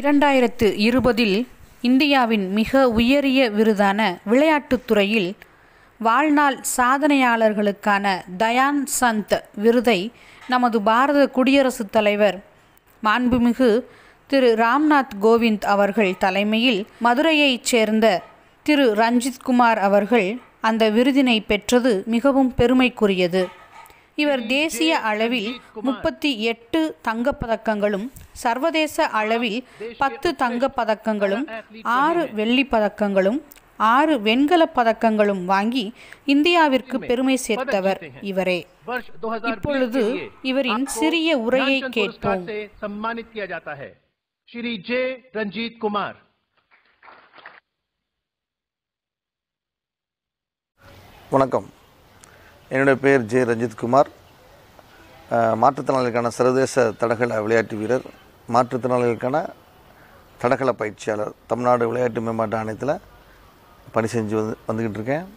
இரண்டாயிரத்து இருபதில் இந்தியாவின் மிக உயரிய விருதான விளையாட்டுத் துறையில் வாழ்நாள் சாதனையாளர்களுக்கான தயான் சந்த் விருதை நமது பாரத குடியரசுத் தலைவர் மாண்புமிகு திரு ராம்நாத் கோவிந்த் அவர்கள் தலைமையில் மதுரையைச் சேர்ந்த திரு ரஞ்சித்குமார் அவர்கள் அந்த விருதினை பெற்றது மிகவும் பெருமைக்குரியது இவர் தேசிய அளவில் முப்பத்தி எட்டு தங்கப்பதக்கங்களும் சர்வதேச அளவில் பத்து தங்கப் பதக்கங்களும் ஆறு வெள்ளிப் பதக்கங்களும் ஆறு வெண்கலப் பதக்கங்களும் வாங்கி இந்தியாவிற்கு பெருமை சேர்த்தவர் இவரே वर्ष 2020 இப்பொழுது के लिए இவரின் आपको சிறிய உரையை ध्यानचंद கேட்போம் पुरस्कार से सम्मानित किया जाता है श्री जे रंजीत कुमार வணக்கம் என்னுடைய பெயர் ஜே ரஞ்சித்குமார் அஹ், மாற்றுத்திறனாளிகளுக்கான சர்வதேச தடகள விளையாட்டு வீரர் மாற்றுத்திறனாளிகளுக்கான தடகள பயிற்சியாளர் தமிழ்நாடு விளையாட்டு மேம்பாட்டு ஆணையத்தில் பணி செஞ்சு வந்து வந்துக்கிட்டு இருக்கேன்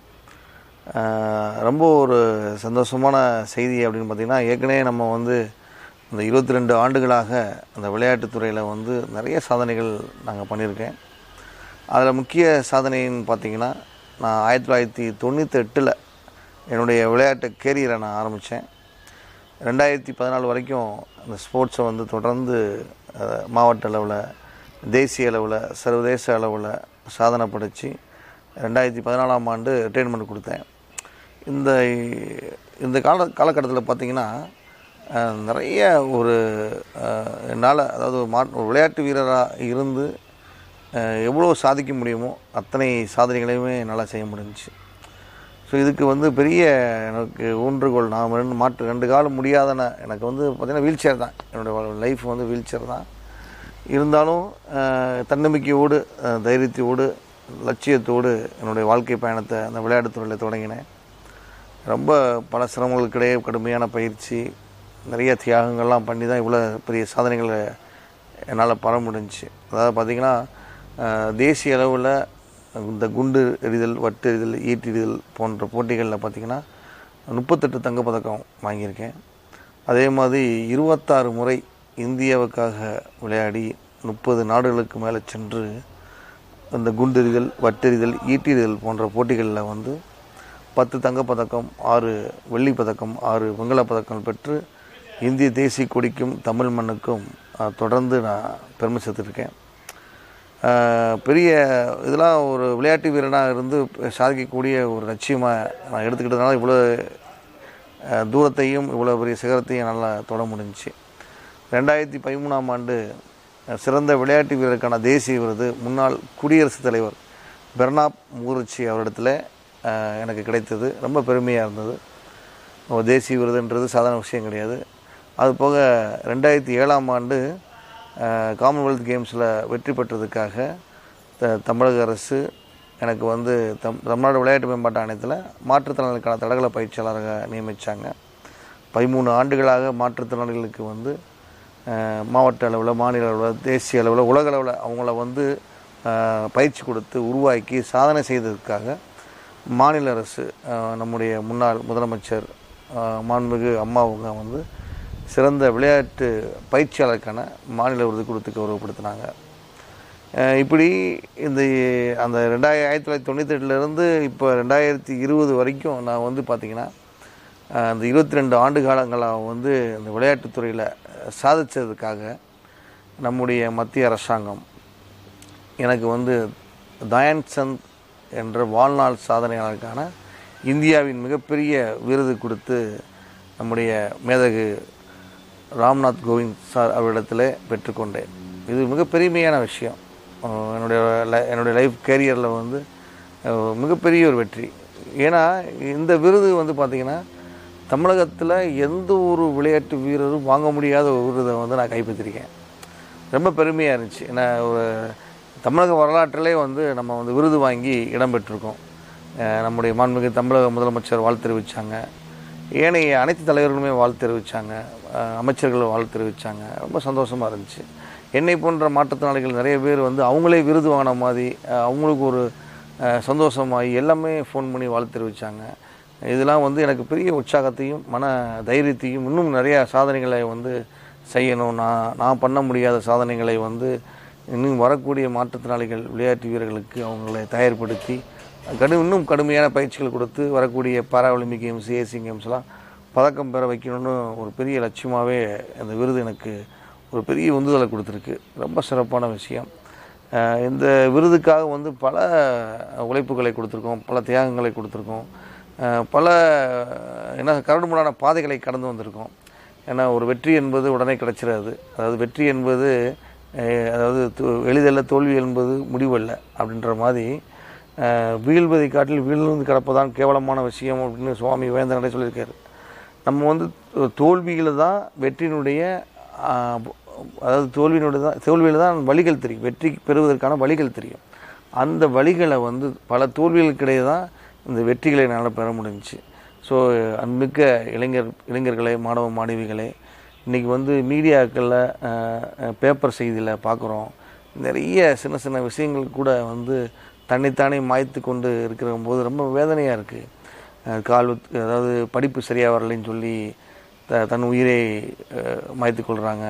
அஹ், ரொம்ப ஒரு சந்தோஷமான செய்தி அப்படின்னு பார்த்திங்கன்னா ஏற்கனவே நம்ம வந்து இந்த இருபத்தி ரெண்டு ஆண்டுகளாக அந்த விளையாட்டுத் துறையில் வந்து நிறைய சாதனைகள் நாங்கள் பண்ணியிருக்கேன் அதில் முக்கிய சாதனைன்னு பார்த்தீங்கன்னா நான் ஆயிரத்தி தொள்ளாயிரத்தி தொண்ணூற்றி எட்டில் என்னுடைய விளையாட்டு கேரியரை நான் ஆரம்பித்தேன் ரெண்டாயிரத்தி பதினாலு வரைக்கும் அந்த ஸ்போர்ட்ஸை வந்து தொடர்ந்து அஹ், மாவட்ட அளவில் தேசிய அளவில் சர்வதேச அளவில் சாதனை படைச்சு ரெண்டாயிரத்தி பதினாலாம் ஆண்டு ரிட்டைர்மெண்ட் கொடுத்தேன் இந்த இந்த கால காலகட்டத்தில் பார்த்தீங்கன்னா அஹ், நிறைய ஒரு அஹ், என்னால் அதாவது ஒரு மா ஒரு விளையாட்டு வீரராக இருந்து அஹ், எவ்வளோ சாதிக்க முடியுமோ அத்தனை சாதனைகளையுமே என்னால் செய்ய முடிஞ்சுச்சு ஸோ இதுக்கு வந்து பெரிய எனக்கு ஊன்றுகோல் நான் ரெண்டு மாற்று ரெண்டு காலம் முடியாதன எனக்கு வந்து பார்த்திங்கன்னா வீல் சேர் தான் என்னோடய லைஃப் வந்து வீல் சேர் தான் இருந்தாலும் அஹ், தன்னம்பிக்கையோடு அஹ், தைரியத்தோடு லட்சியத்தோடு என்னுடைய வாழ்க்கை பயணத்தை அந்த விளையாட்டுத் துறையில் தொடங்கினேன் ரொம்ப பல சிரமங்களுக்கிடையே கடுமையான பயிற்சி நிறைய தியாகங்கள்லாம் பண்ணி தான் இவ்வளோ பெரிய சாதனைகளை என்னால் பெற முடிஞ்சுச்சு அதாவது பார்த்திங்கன்னா அஹ், தேசிய அளவில் இந்த குண்டு எறிதல் வட்டு எறிதல் ஈட்டெறிதல் போன்ற போட்டிகளில் பார்த்திங்கன்னா முப்பத்தெட்டு தங்கப்பதக்கம் வாங்கியிருக்கேன் அதே மாதிரி இருபத்தாறு முறை இந்தியாவுக்காக விளையாடி முப்பது நாடுகளுக்கு மேலே சென்று இந்த குண்டெறிதல் வட்டெறிதல் ஈட்டெறிதல் போன்ற போட்டிகளில் வந்து பத்து தங்கப்பதக்கம் ஆறு வெள்ளிப் பதக்கம் ஆறு வெண்கலப் பதக்கம் பெற்று இந்திய தேசிய கொடிக்கும் தமிழ் மண்ணுக்கும் அஹ், தொடர்ந்து நான் பெருமை சேர்த்துருக்கேன் அஹ், பெரிய இதெல்லாம் ஒரு விளையாட்டு வீரனாக இருந்து சாதிக்கக்கூடிய ஒரு லட்சியமாக நான் எடுத்துக்கிட்டதுனால இவ்வளோ அஹ், தூரத்தையும் இவ்வளோ பெரிய சிகரத்தையும் நல்லா தொட முடிஞ்சுச்சு ரெண்டாயிரத்தி பதிமூணாம் ஆண்டு அஹ், சிறந்த விளையாட்டு வீரருக்கான தேசிய விருது முன்னாள் குடியரசுத் தலைவர் பெர்னாப் முகர்ஜி அவரிடத்துல அஹ், எனக்கு கிடைத்தது ரொம்ப பெருமையாக இருந்தது ஒரு தேசிய விருதுன்றது சாதாரண விஷயம் கிடையாது அது போக ரெண்டாயிரத்தி ஏழாம் ஆண்டு அஹ், காமன்வெல்த் கேம்ஸில் வெற்றி பெற்றதுக்காக த தமிழக அரசு எனக்கு வந்து தம் தமிழ்நாடு விளையாட்டு மேம்பாட்டு ஆணையத்தில் மாற்றுத்திறனாளிகளுக்கான தடகள பயிற்சியாளராக நியமித்தாங்க பதிமூணு ஆண்டுகளாக மாற்றுத்திறனாளிகளுக்கு வந்து அஹ், மாவட்ட அளவில் மாநில அளவில் தேசிய அளவில் உலக அளவில் அவங்கள வந்து அஹ், பயிற்சி கொடுத்து உருவாக்கி சாதனை செய்ததுக்காக மாநில அரசு அஹ், நம்முடைய முன்னாள் முதலமைச்சர் அஹ், மாண்புமிகு அம்மா அவங்க வந்து சிறந்த விளையாட்டு பயிற்சியாளருக்கான மாநில விருது கொடுத்து கௌரவப்படுத்தினாங்க அஹ் இப்படி இந்த அந்த ரெண்டாயிரம் ஆயிரத்தி தொள்ளாயிரத்தி தொண்ணூற்றி எட்டுலேருந்து இப்போ ரெண்டாயிரத்தி இருபது வரைக்கும் நான் வந்து பார்த்திங்கன்னா அஹ் அந்த இருபத்தி ரெண்டு ஆண்டு காலங்களாக வந்து இந்த விளையாட்டுத் துறையில் சாதித்ததுக்காக நம்முடைய மத்திய அரசாங்கம் எனக்கு வந்து தயான் சந்த் என்ற வாழ்நாள் சாதனையாளருக்கான இந்தியாவின் மிகப்பெரிய விருது கொடுத்து நம்முடைய மேதகு ராம்நாத் கோவிந்த் சார் அவரிடத்தில் பெற்றுக்கொண்டேன் இது மிக பெருமையான விஷயம் அஹ் என்னுடைய லை- என்னுடைய லைஃப் கேரியரில் வந்து அஹ் மிகப்பெரிய ஒரு வெற்றி ஏன்னா இந்த விருது வந்து பார்த்திங்கன்னா தமிழகத்தில் எந்த ஒரு விளையாட்டு வீரரும் வாங்க முடியாத ஒரு விருதை வந்து நான் கைப்பற்றிருக்கேன் ரொம்ப பெருமையாக இருந்துச்சு ஏன்னா ஒரு தமிழக வரலாற்றிலே வந்து நம்ம வந்து விருது வாங்கி இடம் பெற்றிருக்கோம் அஹ் நம்முடைய மாண்புமிகு தமிழக முதலமைச்சர் வாழ்த்து தெரிவித்தாங்க ஏனைய அனைத்து தலைவர்களுமே வாழ்த்து தெரிவித்தாங்க அமைச்சர்கள் வாழ்த்து தெரிவித்தாங்க ரொம்ப சந்தோஷமாக இருந்துச்சு என்னை போன்ற மாற்றுத்திறனாளிகள் நிறைய பேர் வந்து அவங்களே விருது வாங்கின மாதிரி அஹ் அவங்களுக்கு ஒரு அஹ் சந்தோஷமாகி எல்லாமே ஃபோன் பண்ணி வாழ்த்து தெரிவித்தாங்க இதெல்லாம் வந்து எனக்கு பெரிய உற்சாகத்தையும் மன தைரியத்தையும் இன்னும் நிறைய சாதனைகளை வந்து செய்யணும் நான் நான் பண்ண முடியாத சாதனைகளை வந்து இன்னும் வரக்கூடிய மாற்றுத்திறனாளிகள் விளையாட்டு வீரர்களுக்கு அவங்களை தயார்படுத்தி கடும் இன்னும் கடுமையான பயிற்சிகள் கொடுத்து வரக்கூடிய பாரா ஒலிம்பிக் கேம்ஸ் ஏசியன் கேம்ஸ்லாம் பதக்கம் பெற வைக்கணும்னு ஒரு பெரிய லட்சியமாகவே அந்த விருது எனக்கு ஒரு பெரிய உந்துதலை கொடுத்துருக்கு ரொம்ப சிறப்பான விஷயம் அஹ் இந்த விருதுக்காக வந்து பல உழைப்புகளை கொடுத்துருக்கோம் பல தியாகங்களை கொடுத்துருக்கோம் அஹ் பல என்ன கரடுமுரடான பாதைகளை கடந்து வந்திருக்கோம் ஏன்னா ஒரு வெற்றி என்பது உடனே கிடைச்சிடாது அதாவது வெற்றி என்பது அஹ் அதாவது தோ- எளிதல்ல தோல்வி என்பது முடிவல்ல அப்படின்ற மாதிரி அஹ் வீழ்வதை காட்டில் வீழ்ந்து கிடப்பதான் கேவலமான விஷயம் அப்படின்னு சுவாமி விவேந்தனடே சொல்லியிருக்காரு நம்ம வந்து தோல்வியில் தான் வெற்றியினுடைய ஆஹ், அதாவது தோல்வியினுடைய தான் தோல்வியில் தான் வழிகள் தெரியும் வெற்றி பெறுவதற்கான வழிகள் தெரியும் அந்த வழிகளை வந்து பல தோல்விகளுக்கிடையே தான் இந்த வெற்றிகளை என்னால் பெற முடிஞ்சுச்சு ஸோ அன்மிக்க இளைஞர் இளைஞர்களே மாணவ மாணவிகளே இன்றைக்கி வந்து மீடியாக்களில் பேப்பர் செய்தியில் பார்க்குறோம் நிறைய சின்ன சின்ன விஷயங்கள் கூட வந்து தன்னைத்தானே மாய்த்து கொண்டு இருக்கிற போது ரொம்ப வேதனையாக இருக்குது கால் உத்- அதாவது படிப்பு சரியாக வரலைன்னு சொல்லி த தன் உயிரை அஹ், மாய்த்து கொள்கிறாங்க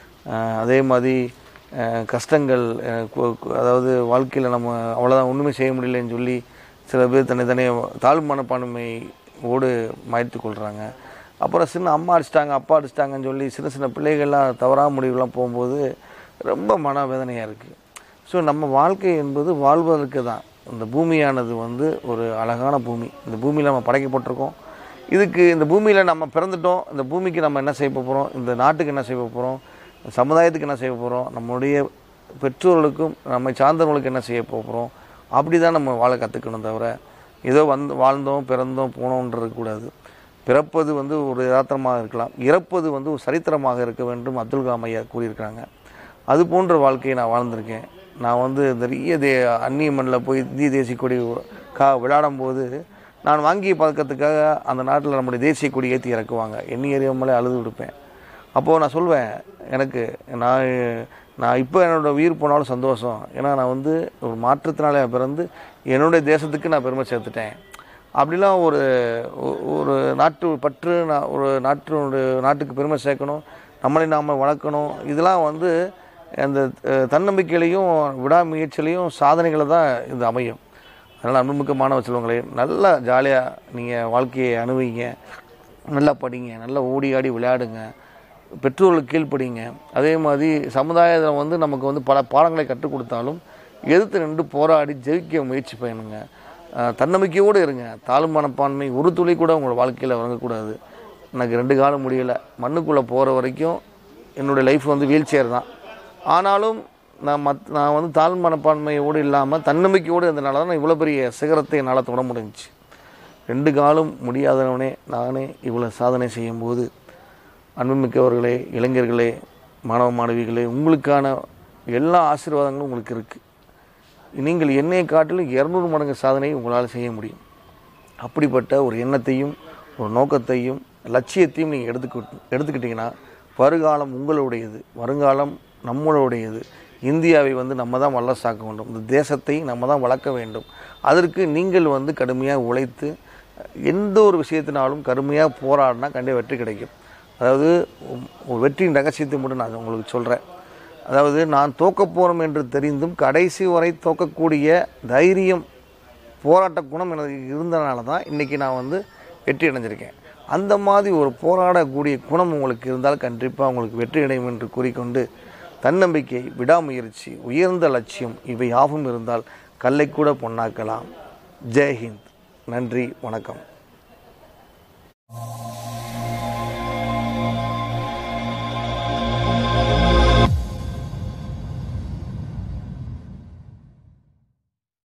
அதே மாதிரி அஹ், கஷ்டங்கள் அஹ், கு- கு- அதாவது வாழ்க்கையில் நம்ம அவ்வளோதான் ஒன்றுமே செய்ய முடியலன்னு சொல்லி சில பேர் தன்னை தானே தாழ்வு மனப்பான்மை ஓடு மாய்த்து கொள்கிறாங்க அப்புறம் சின்ன அம்மா அடிச்சிட்டாங்க அப்பா அடிச்சிட்டாங்கன்னு சொல்லி சின்ன சின்ன பிள்ளைகள்லாம் தவறான முடிவுலாம் போகும்போது ரொம்ப மனவேதனையாக இருக்குது ஸோ நம்ம வாழ்க்கை என்பது வாழ்வதற்கு தான் இந்த பூமியானது வந்து ஒரு அழகான பூமி இந்த பூமியில் நம்ம படைக்கப்பட்டிருக்கோம் இதுக்கு இந்த பூமியில் நம்ம பிறந்துட்டோம் இந்த பூமிக்கு நம்ம என்ன செய்ய போகிறோம் இந்த நாட்டுக்கு என்ன செய்ய போகிறோம் சமுதாயத்துக்கு என்ன செய்ய போகிறோம் நம்முடைய பெற்றோர்களுக்கும் நம்மை சார்ந்தவர்களுக்கு என்ன செய்ய போகிறோம் அப்படி தான் நம்ம வாழ கற்றுக்கணும் தவிர ஏதோ வந்து வாழ்ந்தோம் பிறந்தோம் போனோன்றது கூடாது பிறப்பது வந்து ஒரு யதார்த்தமாக இருக்கலாம் இறப்பது வந்து ஒரு சரித்திரமாக இருக்க வேண்டும் அப்துல் கலாம் ஐயா கூறியிருக்காங்க அது போன்ற வாழ்க்கையை நான் வாழ்ந்திருக்கேன் நான் வந்து நிறைய தே அந்நிய மண்ணில் போய் இந்திய தேசிய கொடி கா விளையாடும் போது நான் வாங்கிய பதக்கத்துக்காக அந்த நாட்டில் நம்முடைய தேசிய கொடி ஏற்றி இறக்குவாங்க எண்ணி எறியாமலே அழுது விடுப்பேன் அப்போது நான் சொல்வேன் எனக்கு நான் நான் இப்போ என்னோட உயிர் போனாலும் சந்தோஷம் ஏன்னா நான் வந்து ஒரு மாற்றுத்தினாலையாக பிறந்து என்னுடைய தேசத்துக்கு நான் பெருமை சேர்த்துட்டேன் அப்படிலாம் ஒரு ஒ- ஒரு நாட்டு பற்று நான் ஒரு நாட்டினுடைய நாட்டுக்கு பெருமை சேர்க்கணும் நம்மளை நாம் வளர்க்கணும் இதெல்லாம் வந்து அந்த அஹ், தன்னம்பிக்கையிலையும் விடாமுயற்சியிலையும் சாதனைகளை தான் இது அமையும் அதனால் அன்புமிக்க மாணவ செல்வங்களே நல்லா ஜாலியாக நீங்கள் வாழ்க்கையை அனுபவிங்க நல்லா படிங்க நல்லா ஓடி ஆடி விளையாடுங்க பெற்றோர்களுக்கு கீழ்ப்படிங்க அதே மாதிரி சமுதாயத்தில் வந்து நமக்கு வந்து பல பாடங்களை கற்றுக் கொடுத்தாலும் எதிர்த்து நின்று போராடி ஜெயிக்க முயற்சி பண்ணுங்க அஹ் தன்னம்பிக்கையோடு இருங்க தாழ்வு மனப்பான்மை ஒரு துளி கூட உங்களோட வாழ்க்கையில் வழங்கக்கூடாது எனக்கு ரெண்டு காலம் முடியலை மண்ணுக்குள்ளே போகிற வரைக்கும் என்னுடைய லைஃப் வந்து வீல் சேர் தான் ஆனாலும் நான் மத் நான் வந்து தாழ்வு மனப்பான்மையோடு இல்லாமல் தன்னம்பிக்கையோடு இருந்தனால தான் நான் இவ்வளோ பெரிய சிகரத்தை என்னால் தொட முடிஞ்சுச்சு ரெண்டு காலம் முடியாதவனே நானே இவ்வளோ சாதனை செய்யும்போது அன்புமிக்கவர்களே இளைஞர்களே மாணவ மாணவிகளே உங்களுக்கான எல்லா ஆசீர்வாதங்களும் உங்களுக்கு இருக்குது நீங்கள் என்னை காட்டிலும் இரநூறு மடங்கு சாதனை உங்களால் செய்ய முடியும் அப்படிப்பட்ட ஒரு எண்ணத்தையும் ஒரு நோக்கத்தையும் லட்சியத்தையும் நீங்கள் எடுத்துக்கிட்டு எடுத்துக்கிட்டிங்கன்னா வருகாலம் உங்களுடையது வருங்காலம் நம்மளுடையது இந்தியாவை வந்து நம்ம தான் வல்லசாக்க வேண்டும் இந்த தேசத்தை நம்ம தான் வளர்க்க வேண்டும் அதற்கு நீங்கள் வந்து கடுமையாக உழைத்து எந்த ஒரு விஷயத்தினாலும் கடுமையாக போராடினா கண்டிப்பாக வெற்றி கிடைக்கும் அதாவது ஒரு வெற்றியின் ரகசியத்தை மட்டும் நான் உங்களுக்கு சொல்கிறேன் அதாவது நான் தோக்கப் போகிறோம் என்று தெரிந்தும் கடைசி வரை தோக்கக்கூடிய தைரியம் போராட்ட குணம் எனக்கு இருந்தனால தான் இன்றைக்கி நான் வந்து வெற்றி அடைஞ்சிருக்கேன் அந்த மாதிரி ஒரு போராடக்கூடிய குணம் உங்களுக்கு இருந்தால் கண்டிப்பாக உங்களுக்கு வெற்றி அடையும் என்று கூறிக்கொண்டு தன்னம்பிக்கை விடாமுயற்சி உயர்ந்த லட்சியம் இவை யாவும் இருந்தால் கல்லை கூட பொன்னாக்கலாம் ஜெய்ஹிந்த் நன்றி வணக்கம்